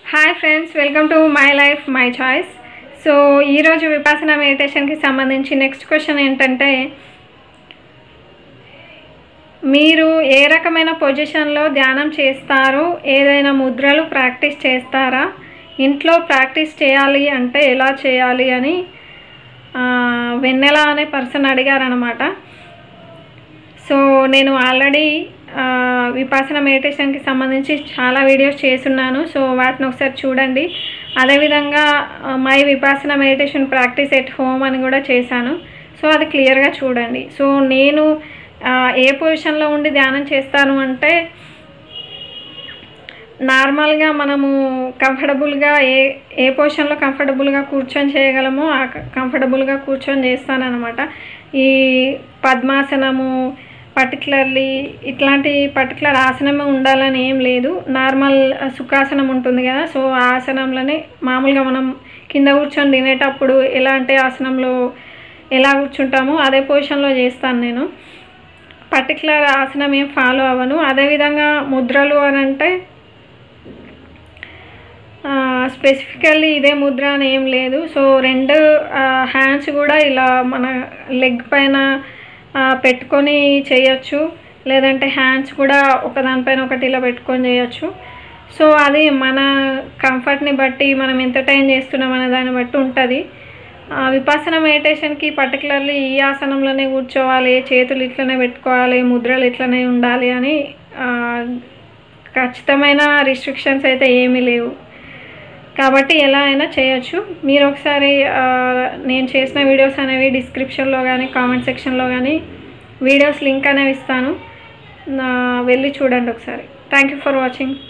hi friends welcome to my life my choice so ఈరోజు విపాసన మెడిటేషన్కి సంబంధించి next question ఏంటంటే మీరు ఏ రకమైన పొజిషన్లో ధ్యానం చేస్తారు ఏదైనా ముద్రలు ప్రాక్టీస్ చేస్తారా ఇంట్లో ప్రాక్టీస్ చేయాలి అంటే ఎలా చేయాలి అని ఆ, వెన్నెల అనే పర్సన్ అడిగారనమాట సో నేను ఆల్రెడీ ఆ, విపాసన మెడిటేషన్కి సంబంధించి చాలా వీడియోస్ చేస్తున్నాను సో వాటిని ఒకసారి చూడండి అదేవిధంగా ఆ, my Vipassana meditation practice at home అని కూడా చేశాను సో అది క్లియర్గా చూడండి సో నేను ఆ, ఏ పొజిషన్లో ఉండి ధ్యానం చేస్తాను అంటే నార్మల్గా మనము కంఫర్టబుల్గా ఏ ఏ పొజిషన్లో కంఫర్టబుల్గా కూర్చొని చేయగలమో ఆ కంఫర్టబుల్గా కూర్చొని చేస్తానన్నమాట ఈ పద్మాసనము పర్టికులర్లీ ఇట్లాంటి పర్టికులర్ ఆసనమే ఉండాలని ఏం లేదు నార్మల్ సుఖాసనం ఉంటుంది కదా సో ఆ ఆసనంలోనే మామూలుగా మనం కింద కూర్చొని తినేటప్పుడు ఎలాంటి ఆసనంలో ఎలా కూర్చుంటామో అదే పొజిషన్లో చేస్తాను నేను పర్టికులర్ ఆసనం ఏం ఫాలో అవ్వను అదేవిధంగా ముద్రలు అని అంటే స్పెసిఫికల్లీ ఇదే ముద్ర అని ఏం లేదు సో రెండు హ్యాండ్స్ కూడా ఇలా మన లెగ్ పైన ఆ, పెట్టుకొని చేయొచ్చు లేదంటే హ్యాండ్స్ కూడా ఒకదానిపైన ఒకటి ఇలా పెట్టుకొని చేయొచ్చు సో అది మన కంఫర్ట్ని బట్టి మనం ఎంత టైం చేస్తున్నాం అనే దాన్ని బట్టి ఉంటుంది ఆ, విపాసన మెడిటేషన్కి పర్టికులర్లీ ఈ ఆసనంలోనే కూర్చోవాలి చేతులు ఇట్లనే పెట్టుకోవాలి ముద్రలు ఇట్లనే ఉండాలి అని ఆ, ఖచ్చితమైన రిస్ట్రిక్షన్స్ అయితే ఏమీ లేవు కాబట్టి ఎలా అయినా చేయొచ్చు మీరు ఒకసారి ఆ, నేను చేసిన వీడియోస్ అనేవి డిస్క్రిప్షన్లో కానీ కామెంట్ సెక్షన్లో కానీ వీడియోస్ లింక్ అనేవి ఇస్తాను నా వెళ్ళి చూడండి ఒకసారి థ్యాంక్ యూ ఫర్ వాచింగ్